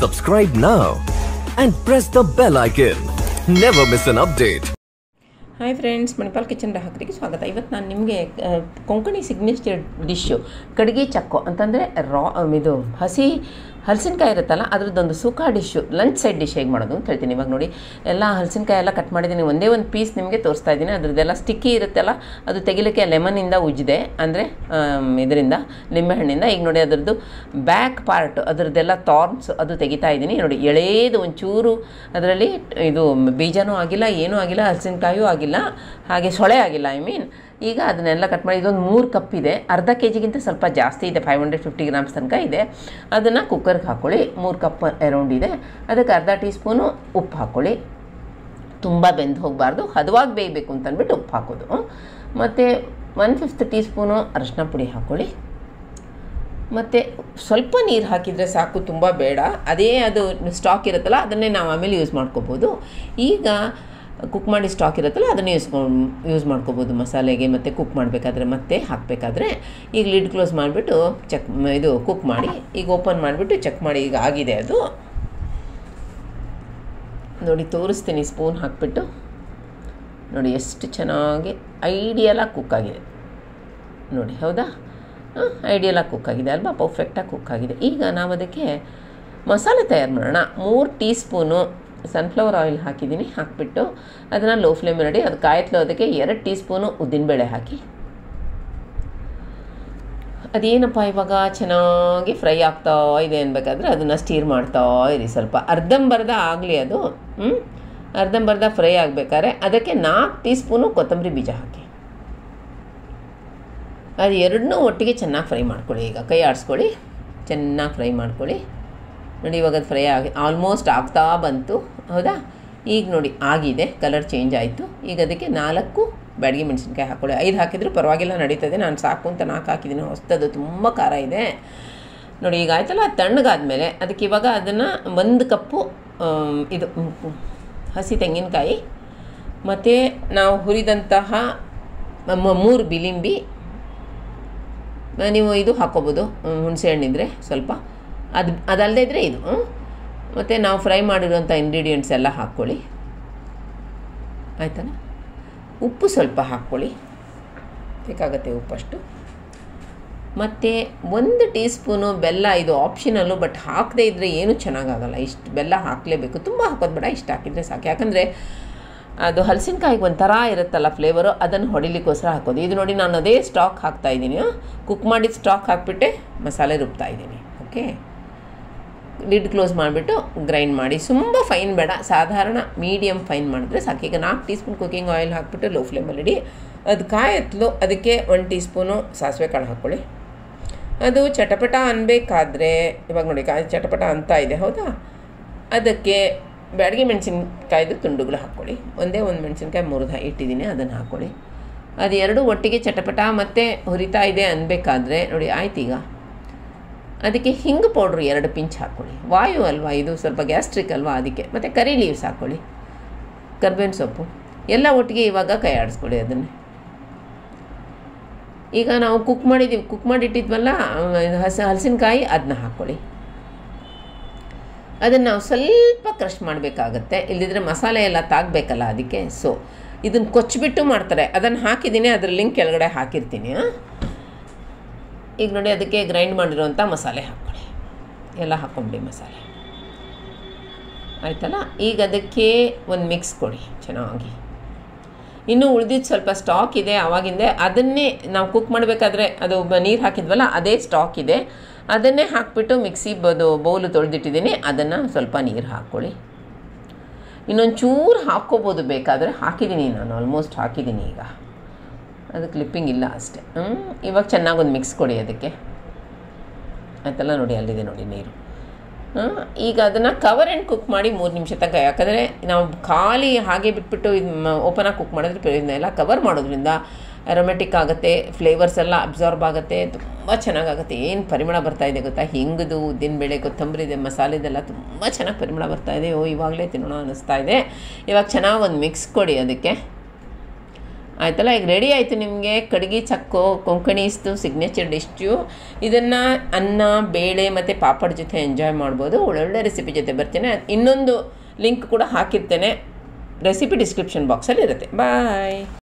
Subscribe now and press the bell icon. Never miss an update. Hi friends Manipal kitchen ಗ್ರಾಹಕರಿಗೆ ಸ್ವಾಗತ ಇವತ್ತು ನಾನು ನಿಮಗೆ ಕೊಂಕಣಿ ಸಿಗ್ನೇಚರ್ ಡಿಶ್ಶು ಕಡ್ಗೆ ಚಕ್ಕು ಅಂತಂದರೆ ರಾ ಇದು ಹಸಿ ಹಲಸಿನಕಾಯಿ ಇರುತ್ತಲ್ಲ ಅದ್ರದ್ದೊಂದು ಸುಖ ಡಿಶ್ಶು ಲಂಚ್ ಸೈಡ್ ಡಿಶ್ ಹೇಗೆ ಮಾಡೋದು ಅಂತ ಹೇಳ್ತೀನಿ ಇವಾಗ ನೋಡಿ ಎಲ್ಲ ಹಲಸಿನಕಾಯಿ ಎಲ್ಲ ಕಟ್ ಮಾಡಿದ್ದೀನಿ ಒಂದೇ ಒಂದು ಪೀಸ್ ನಿಮಗೆ ತೋರಿಸ್ತಾ ಇದ್ದೀನಿ ಅದ್ರದ್ದೆಲ್ಲ ಸ್ಟಿಕ್ಕಿ ಇರುತ್ತಲ್ಲ ಅದು ತೆಗಿಲಿಕ್ಕೆ ಲೆಮನ್ನಿಂದ ಉಜ್ಜಿದೆ ಅಂದರೆ ಇದರಿಂದ ನಿಂಬೆಹಣ್ಣಿಂದ ಈಗ ನೋಡಿ ಅದರದ್ದು ಬ್ಯಾಕ್ ಪಾರ್ಟ್ ಅದರದ್ದೆಲ್ಲ ಥಾರ್ನ್ಸ್ ಅದು ತೆಗಿತಾ ಇದ್ದೀನಿ ನೋಡಿ ಎಳೆದು ಒಂಚೂರು ಅದರಲ್ಲಿ ಇದು ಬೀಜನೂ ಆಗಿಲ್ಲ ಏನೂ ಆಗಿಲ್ಲ ಹಲಸಿನಕಾಯೂ ಆಗಿಲ್ಲ ಹಾಗೆ ಸೊಳೆ ಆಗಿಲ್ಲ ಐ ಮೀನ್ ಈಗ ಅದನ್ನೆಲ್ಲ ಕಟ್ ಮಾಡಿ ಇದೊಂದು ಮೂರು ಕಪ್ ಇದೆ ಅರ್ಧ ಕೆ ಜಿಗಿಂತ ಸ್ವಲ್ಪ ಜಾಸ್ತಿ ಇದೆ ಫೈವ್ ಹಂಡ್ರೆಡ್ ಫಿಫ್ಟಿ ಗ್ರಾಮ್ಸ್ ತನಕ ಇದೆ ಅದನ್ನು ಕುಕ್ಕರ್ಗೆ ಹಾಕ್ಕೊಳ್ಳಿ ಮೂರು ಕಪ್ ಅರೌಂಡ್ ಇದೆ ಅದಕ್ಕೆ ಅರ್ಧ ಟೀ ಸ್ಪೂನು ಉಪ್ಪು ಹಾಕ್ಕೊಳ್ಳಿ ತುಂಬ ಬೆಂದು ಹೋಗಬಾರ್ದು ಹದವಾಗಿ ಬೇಯಬೇಕು ಅಂತ ಅಂದ್ಬಿಟ್ಟು ಉಪ್ಪು ಹಾಕೋದು ಮತ್ತು ಒನ್ ಫಿಫ್ತ್ ಟೀ ಸ್ಪೂನು ಅರಶಿನ ಪುಡಿ ಹಾಕ್ಕೊಳ್ಳಿ ಮತ್ತು ಸ್ವಲ್ಪ ನೀರು ಹಾಕಿದರೆ ಸಾಕು ತುಂಬ ಬೇಡ ಅದೇ ಅದು ಸ್ಟಾಕ್ ಇರುತ್ತಲ್ಲ ಅದನ್ನೇ ನಾವು ಆಮೇಲೆ ಯೂಸ್ ಮಾಡ್ಕೋಬೋದು ಈಗ ಕುಕ್ ಮಾಡಿ ಸ್ಟಾಕ್ ಇರುತ್ತಲ್ಲ ಅದನ್ನೇ ಯೂಸ್ ಯೂಸ್ ಮಾಡ್ಕೋಬೋದು ಮಸಾಲೆಗೆ ಮತ್ತು ಕುಕ್ ಮಾಡಬೇಕಾದ್ರೆ ಮತ್ತೆ ಹಾಕಬೇಕಾದ್ರೆ ಈಗ ಲಿಡ್ ಕ್ಲೋಸ್ ಮಾಡಿಬಿಟ್ಟು ಚೆಕ್ ಇದು ಕುಕ್ ಮಾಡಿ ಈಗ ಓಪನ್ ಮಾಡಿಬಿಟ್ಟು ಚೆಕ್ ಮಾಡಿ ಈಗ ಆಗಿದೆ ಅದು ನೋಡಿ ತೋರಿಸ್ತೀನಿ ಸ್ಪೂನ್ ಹಾಕ್ಬಿಟ್ಟು ನೋಡಿ ಎಷ್ಟು ಚೆನ್ನಾಗಿ ಐಡಿಯಲಾಗಿ ಕುಕ್ ಆಗಿದೆ ನೋಡಿ ಹೌದಾ ಐಡಿಯಲಾಗಿ ಕುಕ್ ಆಗಿದೆ ಅಲ್ವಾ ಪರ್ಫೆಕ್ಟಾಗಿ ಕುಕ್ ಆಗಿದೆ ಈಗ ನಾವು ಅದಕ್ಕೆ ಮಸಾಲೆ ತಯಾರು ಮಾಡೋಣ ಮೂರು ಟೀ ಸ್ಪೂನು ಸನ್ಫ್ಲವರ್ ಆಯಿಲ್ ಹಾಕಿದ್ದೀನಿ ಹಾಕಿಬಿಟ್ಟು ಅದನ್ನು ಲೋ ಫ್ಲೇಮ್ ಮಾಡಿ ಅದು ಕಾಯ್ತಲೋ ಅದಕ್ಕೆ ಎರಡು ಟೀ ಸ್ಪೂನು ಉದ್ದಿನಬೇಳೆ ಹಾಕಿ ಅದೇನಪ್ಪ ಇವಾಗ ಚೆನ್ನಾಗಿ ಫ್ರೈ ಆಗ್ತಾ ಇದೆ ಅನ್ಬೇಕಾದ್ರೆ ಅದನ್ನು ಸ್ಟೀರ್ ಮಾಡ್ತಾ ಇರಿ ಸ್ವಲ್ಪ ಅರ್ಧಂಬರ್ಧ ಆಗಲಿ ಅದು ಹ್ಞೂ ಅರ್ಧಂಬರ್ಧ ಫ್ರೈ ಆಗಬೇಕಾದ್ರೆ ಅದಕ್ಕೆ ನಾಲ್ಕು ಟೀ ಸ್ಪೂನು ಕೊತ್ತಂಬರಿ ಬೀಜ ಹಾಕಿ ಅದು ಎರಡನ್ನೂ ಒಟ್ಟಿಗೆ ಚೆನ್ನಾಗಿ ಫ್ರೈ ಮಾಡ್ಕೊಳ್ಳಿ ಈಗ ಕೈ ಆಡಿಸ್ಕೊಳ್ಳಿ ಚೆನ್ನಾಗಿ ಫ್ರೈ ಮಾಡ್ಕೊಳ್ಳಿ ನೋಡಿ ಇವಾಗ ಅದು ಫ್ರೈ ಆಗಿ ಆಲ್ಮೋಸ್ಟ್ ಆಗ್ತಾ ಬಂತು ಹೌದಾ ಈಗ ನೋಡಿ ಆಗಿದೆ ಕಲರ್ ಚೇಂಜ್ ಆಯಿತು ಈಗ ಅದಕ್ಕೆ ನಾಲ್ಕು ಬ್ಯಾಡಗಿ ಮೆಣಸಿನ್ಕಾಯಿ ಹಾಕ್ಕೊಳ್ಳಿ ಐದು ಹಾಕಿದರೂ ಪರವಾಗಿಲ್ಲ ನಡೀತದೆ ನಾನು ಸಾಕು ಅಂತ ನಾಲ್ಕು ಹಾಕಿದ್ದೀನಿ ಹೊಸ್ತದು ತುಂಬ ಖಾರ ಇದೆ ನೋಡಿ ಈಗ ಆಯ್ತಲ್ಲ ಅದು ತಣ್ಣಗಾದ್ಮೇಲೆ ಅದಕ್ಕೆ ಇವಾಗ ಅದನ್ನು ಒಂದು ಕಪ್ಪು ಇದು ಹಸಿ ತೆಂಗಿನಕಾಯಿ ಮತ್ತು ನಾವು ಹುರಿದಂತಹ ಮೂರು ಬಿಲಿಂಬಿ ನೀವು ಇದು ಹಾಕ್ಕೋಬೋದು ಹುಣಸೆ ಹಣ್ಣಿದ್ರೆ ಸ್ವಲ್ಪ ಅದು ಅದಲ್ಲದೆ ಇದ್ದರೆ ಇದು ಮತ್ತು ನಾವು ಫ್ರೈ ಮಾಡಿರುವಂಥ ಇಂಗ್ರೀಡಿಯೆಂಟ್ಸ್ ಎಲ್ಲ ಹಾಕ್ಕೊಳ್ಳಿ ಆಯ್ತಲ್ಲ ಉಪ್ಪು ಸ್ವಲ್ಪ ಹಾಕ್ಕೊಳ್ಳಿ ಬೇಕಾಗತ್ತೆ ಉಪ್ಪಷ್ಟು ಮತ್ತು ಒಂದು ಟೀ ಸ್ಪೂನು ಬೆಲ್ಲ ಇದು ಆಪ್ಷನಲ್ಲು ಬಟ್ ಹಾಕದೇ ಇದ್ದರೆ ಏನೂ ಚೆನ್ನಾಗಾಗಲ್ಲ ಇಷ್ಟು ಬೆಲ್ಲ ಹಾಕಲೇಬೇಕು ತುಂಬ ಹಾಕೋದು ಬೇಡ ಇಷ್ಟು ಹಾಕಿದರೆ ಸಾಕು ಯಾಕಂದರೆ ಅದು ಹಲಸಿನಕಾಯಿಗೆ ಒಂಥರ ಇರುತ್ತಲ್ಲ ಫ್ಲೇವರು ಅದನ್ನು ಹೊಡಿಲಿಕ್ಕೋಸ್ಕರ ಹಾಕೋದು ಇದು ನೋಡಿ ನಾನು ಅದೇ ಸ್ಟಾಕ್ ಹಾಕ್ತಾಯಿದ್ದೀನಿ ಕುಕ್ ಮಾಡಿದ ಸ್ಟಾಕ್ ಹಾಕ್ಬಿಟ್ಟೆ ಮಸಾಲೆ ರುಬ್ತಾ ಇದ್ದೀನಿ ಓಕೆ ಲಿಡ್ ಕ್ಲೋಸ್ ಮಾಡಿಬಿಟ್ಟು ಗ್ರೈಂಡ್ ಮಾಡಿ ತುಂಬ ಫೈನ್ ಬೇಡ ಸಾಧಾರಣ ಮೀಡಿಯಮ್ ಫೈನ್ ಮಾಡಿದ್ರೆ ಸಾಕು ಈಗ ನಾಲ್ಕು ಟೀ ಸ್ಪೂನ್ ಕುಕಿಂಗ್ ಆಯಿಲ್ ಹಾಕ್ಬಿಟ್ಟು ಲೋ ಫ್ಲೇಮಲ್ಲಿ ಇಡಿ ಅದು ಕಾಯತ್ಲು ಅದಕ್ಕೆ ಒನ್ ಟೀ ಸ್ಪೂನು ಸಾಸಿವೆ ಕಾಳು ಹಾಕ್ಕೊಳ್ಳಿ ಅದು ಚಟಪಟ ಅನ್ಬೇಕಾದ್ರೆ ಇವಾಗ ನೋಡಿ ಕಾಯಿ ಚಟಪಟ ಅಂತ ಇದೆ ಹೌದಾ ಅದಕ್ಕೆ ಬ್ಯಾಡಗಿ ಮೆಣಸಿನ್ಕಾಯ್ದು ತುಂಡುಗಳು ಹಾಕ್ಕೊಳ್ಳಿ ಒಂದೇ ಒಂದು ಮೆಣಸಿನ್ಕಾಯಿ ಮುರಿದು ಇಟ್ಟಿದ್ದೀನಿ ಅದನ್ನು ಹಾಕ್ಕೊಳ್ಳಿ ಅದು ಎರಡು ಒಟ್ಟಿಗೆ ಚಟಪಟ ಮತ್ತು ಹುರಿತಾ ಇದೆ ಅನ್ಬೇಕಾದ್ರೆ ನೋಡಿ ಆಯ್ತು ಈಗ ಅದಕ್ಕೆ ಹಿಂಗು ಪೌಡ್ರು ಎರಡು ಪಿಂಚ್ ಹಾಕ್ಕೊಳ್ಳಿ ವಾಯು ಅಲ್ವಾ ಇದು ಸ್ವಲ್ಪ ಗ್ಯಾಸ್ಟ್ರಿಕ್ ಅಲ್ವಾ ಅದಕ್ಕೆ ಮತ್ತು ಕರಿ ಲೀವ್ಸ್ ಹಾಕ್ಕೊಳ್ಳಿ ಕರ್ಬೇವಿನ ಸೊಪ್ಪು ಎಲ್ಲ ಒಟ್ಟಿಗೆ ಇವಾಗ ಕೈ ಆಡಿಸ್ಕೊಳ್ಳಿ ಅದನ್ನೇ ಈಗ ನಾವು ಕುಕ್ ಮಾಡಿದ್ದೀವಿ ಕುಕ್ ಮಾಡಿಟ್ಟಿದ್ವಲ್ಲ ಹಸ ಹಲಸಿನಕಾಯಿ ಅದನ್ನ ಹಾಕ್ಕೊಳ್ಳಿ ಅದನ್ನು ನಾವು ಸ್ವಲ್ಪ ಕ್ರಷ್ ಮಾಡಬೇಕಾಗತ್ತೆ ಇಲ್ಲದಿದ್ದರೆ ಮಸಾಲೆ ಎಲ್ಲ ತಾಗಬೇಕಲ್ಲ ಅದಕ್ಕೆ ಸೊ ಇದನ್ನು ಕೊಚ್ಚಿಬಿಟ್ಟು ಮಾಡ್ತಾರೆ ಅದನ್ನು ಹಾಕಿದ್ದೀನಿ ಅದ್ರ ಲಿಂಕ್ ಕೆಳಗಡೆ ಹಾಕಿರ್ತೀನಿ ಈಗ ನೋಡಿ ಅದಕ್ಕೆ ಗ್ರೈಂಡ್ ಮಾಡಿರೋಂಥ ಮಸಾಲೆ ಹಾಕ್ಕೊಳ್ಳಿ ಎಲ್ಲ ಹಾಕ್ಕೊಂಬಿಡಿ ಮಸಾಲೆ ಆಯ್ತಲ್ಲ ಈಗ ಅದಕ್ಕೆ ಒಂದು ಮಿಕ್ಸ್ ಕೊಡಿ ಚೆನ್ನಾಗಿ ಇನ್ನೂ ಉಳಿದಿದ್ದು ಸ್ವಲ್ಪ ಸ್ಟಾಕ್ ಇದೆ ಆವಾಗಿಂದೆ ಅದನ್ನೇ ನಾವು ಕುಕ್ ಮಾಡಬೇಕಾದ್ರೆ ಅದು ನೀರು ಹಾಕಿದ್ವಲ್ಲ ಅದೇ ಸ್ಟಾಕ್ ಇದೆ ಅದನ್ನೇ ಹಾಕ್ಬಿಟ್ಟು ಮಿಕ್ಸಿ ಬದು ಬೌಲು ತೊಳೆದಿಟ್ಟಿದ್ದೀನಿ ಅದನ್ನು ಸ್ವಲ್ಪ ನೀರು ಹಾಕ್ಕೊಳ್ಳಿ ಇನ್ನೊಂದು ಚೂರು ಹಾಕ್ಕೋಬೋದು ಬೇಕಾದರೆ ಹಾಕಿದ್ದೀನಿ ನಾನು ಆಲ್ಮೋಸ್ಟ್ ಹಾಕಿದ್ದೀನಿ ಈಗ ಅದು ಕ್ಲಿಪ್ಪಿಂಗ್ ಇಲ್ಲ ಅಷ್ಟೇ ಇವಾಗ ಚೆನ್ನಾಗಿ ಒಂದು ಮಿಕ್ಸ್ ಕೊಡಿ ಅದಕ್ಕೆ ಆಯ್ತಲ್ಲ ನೋಡಿ ಅಲ್ಲಿದೆ ನೋಡಿ ನೀರು ಈಗ ಅದನ್ನು ಕವರ್ ಆ್ಯಂಡ್ ಕುಕ್ ಮಾಡಿ ಮೂರು ನಿಮಿಷ ತನಕ ಯಾಕಂದರೆ ನಾವು ಖಾಲಿ ಹಾಗೆ ಬಿಟ್ಬಿಟ್ಟು ಇದು ಓಪನಾಗಿ ಕುಕ್ ಮಾಡಿದ್ರೆ ಪ್ರಯೋಜನ ಇಲ್ಲ ಕವರ್ ಮಾಡೋದ್ರಿಂದ ಅರೋಮೆಟಿಕ್ ಆಗುತ್ತೆ ಫ್ಲೇವರ್ಸ್ ಎಲ್ಲ ಅಬ್ಸಾರ್ಬ್ ಆಗುತ್ತೆ ತುಂಬ ಚೆನ್ನಾಗಾಗುತ್ತೆ ಏನು ಪರಿಮಳ ಬರ್ತಾ ಇದೆ ಗೊತ್ತಾ ಹಿಂಗದು ಉದ್ದಿನಬೇಳೆ ಕೊತ್ತಂಬರಿದೆ ಮಸಾಲೆದೆಲ್ಲ ತುಂಬ ಚೆನ್ನಾಗಿ ಪರಿಮಳ ಬರ್ತಾ ಇದೆ ಓ ಇವಾಗಲೇ ತಿನ್ನೋಣ ಅನ್ನಿಸ್ತಾ ಇದೆ ಇವಾಗ ಚೆನ್ನಾಗಿ ಒಂದು ಮಿಕ್ಸ್ ಕೊಡಿ ಅದಕ್ಕೆ ಆಯ್ತಲ್ಲ ಈಗ ರೆಡಿ ಆಯಿತು ನಿಮಗೆ ಕಡ್ಗಿ ಚಕ್ಕೋ ಕೊಂಕಣಿಸ್ತು ಸಿಗ್ನೇಚರ್ ಡಿಶ್ಶು ಇದನ್ನು ಅನ್ನ ಬೇಳೆ ಮತ್ತು ಪಾಪಡ್ ಜೊತೆ ಎಂಜಾಯ್ ಮಾಡ್ಬೋದು ಒಳ್ಳೊಳ್ಳೆ ರೆಸಿಪಿ ಜೊತೆ ಬರ್ತೀನಿ ಇನ್ನೊಂದು ಲಿಂಕ್ ಕೂಡ ಹಾಕಿರ್ತೇನೆ ರೆಸಿಪಿ ಡಿಸ್ಕ್ರಿಪ್ಷನ್ ಬಾಕ್ಸಲ್ಲಿ ಇರುತ್ತೆ ಬಾಯ್